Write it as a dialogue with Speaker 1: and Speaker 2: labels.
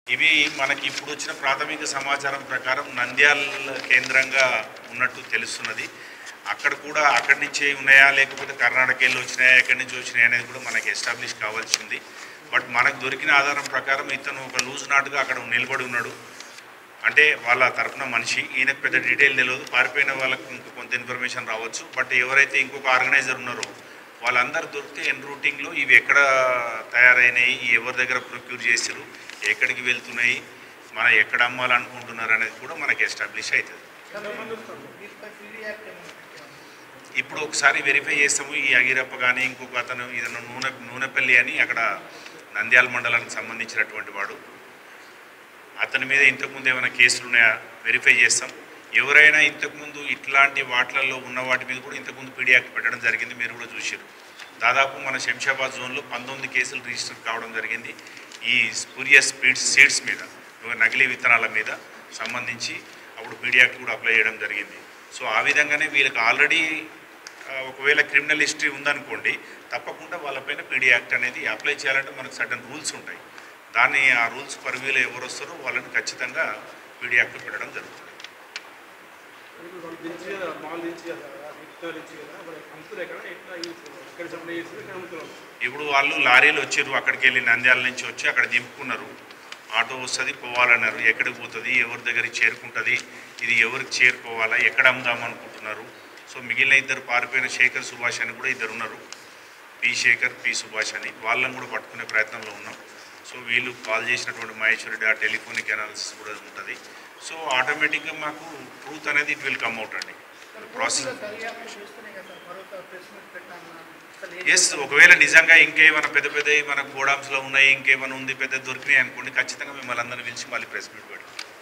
Speaker 1: ఇవి మనకి ఇప్పుడు వచ్చిన ప్రాథమిక సమాచారం ప్రకారం నంద్యాల కేంద్రంగా ఉన్నట్టు తెలుస్తున్నది అక్కడ కూడా అక్కడి నుంచే ఉన్నాయా లేకపోతే కర్ణాటక వెళ్ళి వచ్చినాయా ఎక్కడి నుంచి వచ్చినాయా అనేది కూడా మనకి ఎస్టాబ్లిష్ కావాల్సింది బట్ మనకు దొరికిన ఆధారం ప్రకారం ఇతను ఒక లూజ్ నాటుగా అక్కడ నిలబడి ఉన్నాడు అంటే వాళ్ళ తరపున మనిషి ఈయనకు పెద్ద డీటెయిల్ తెలియదు పారిపోయిన వాళ్ళకి ఇంకా కొంత ఇన్ఫర్మేషన్ రావచ్చు బట్ ఎవరైతే ఇంకొక ఆర్గనైజర్ ఉన్నారో వాళ్ళందరూ దొరికితే ఎన్ రూటింగ్లో ఇవి ఎక్కడ తయారైనాయి ఎవరి దగ్గర ప్రొక్యూర్ చేసారు ఎక్కడికి వెళ్తున్నాయి మన ఎక్కడ అమ్మాలనుకుంటున్నారు అనేది కూడా మనకి ఎస్టాబ్లిష్ అవుతుంది ఇప్పుడు ఒకసారి వెరిఫై చేస్తాము ఈ అగిరప్ప కానీ ఇంకొక అతను ఇతను నూనె నూనెపల్లి అని అక్కడ నంద్యాల మండలానికి సంబంధించినటువంటి వాడు అతని మీద ఇంతకుముందు ఏమైనా కేసులు ఉన్నాయా వెరిఫై చేస్తాం ఎవరైనా ఇంతకుముందు ఇట్లాంటి వాటిలలో ఉన్న వాటి మీద కూడా ఇంతకుముందు పీడీ యాక్ట్ పెట్టడం జరిగింది మీరు కూడా చూసారు దాదాపు మన శంషాబాద్ జోన్లో పంతొమ్మిది కేసులు రిజిస్టర్ కావడం జరిగింది ఈ స్పూరియస్ స్పీడ్స్ సీడ్స్ మీద నకిలీ విత్తనాల మీద సంబంధించి అప్పుడు పీడీ యాక్ట్ కూడా అప్లై చేయడం జరిగింది సో ఆ విధంగానే వీళ్ళకి ఆల్రెడీ ఒకవేళ క్రిమినల్ హిస్టరీ ఉందనుకోండి తప్పకుండా వాళ్ళపైన పీడీ యాక్ట్ అనేది అప్లై చేయాలంటే మనకు సడన్ రూల్స్ ఉంటాయి దాన్ని ఆ రూల్స్ పరివిలో ఎవరు వస్తారో వాళ్ళని ఖచ్చితంగా పీడీ యాక్ట్ పెట్టడం జరుగుతుంది
Speaker 2: ఇప్పుడు వాళ్ళు దించి కదా మాల్ దించి కదా విత్తనాలు దించి కదా మరి అమ్ముతులే కదా ఎట్లా యూజ్ ఎక్కడ సప్లై చేసి ఇక్కడ అమ్ముతున్నాం
Speaker 1: ఇప్పుడు వాళ్ళు లారీలు వచ్చారు అక్కడికి వెళ్ళి నంద్యాల నుంచి వచ్చి అక్కడ దింపుకున్నారు ఆటో వస్తుంది పోవాలన్నారు ఎక్కడికి పోతుంది ఎవరి దగ్గరికి చేరుకుంటుంది ఇది ఎవరికి చేరుకోవాలా ఎక్కడ అమ్ముదాం అనుకుంటున్నారు సో మిగిలిన ఇద్దరు పారిపోయిన శేఖర్ సుభాష్ అని కూడా ఇద్దరు ఉన్నారు పి శేఖర్ పి సుభాష్ అని వాళ్ళని కూడా పట్టుకునే ప్రయత్నంలో ఉన్నాం సో వీళ్ళు కాల్ చేసినటువంటి మహేశ్వరుడి ఆ టెలిఫోనిక్ అనాలిసిస్ కూడా ఉంటుంది సో ఆటోమేటిక్గా మాకు ట్రూత్ అనేది ఇట్ విల్ కమ్ అవుట్ అండి ప్రాసెస్ ఎస్ ఒకవేళ నిజంగా ఇంకేమైనా పెద్ద పెద్ద మన గోడామ్స్లో ఉన్నాయి ఇంకేమైనా ఉంది పెద్ద దొరికినాయి అనుకోండి ఖచ్చితంగా మిమ్మల్ని అందరిని పిలిచి మళ్ళీ ప్రెస్ మీట్ పెడతాం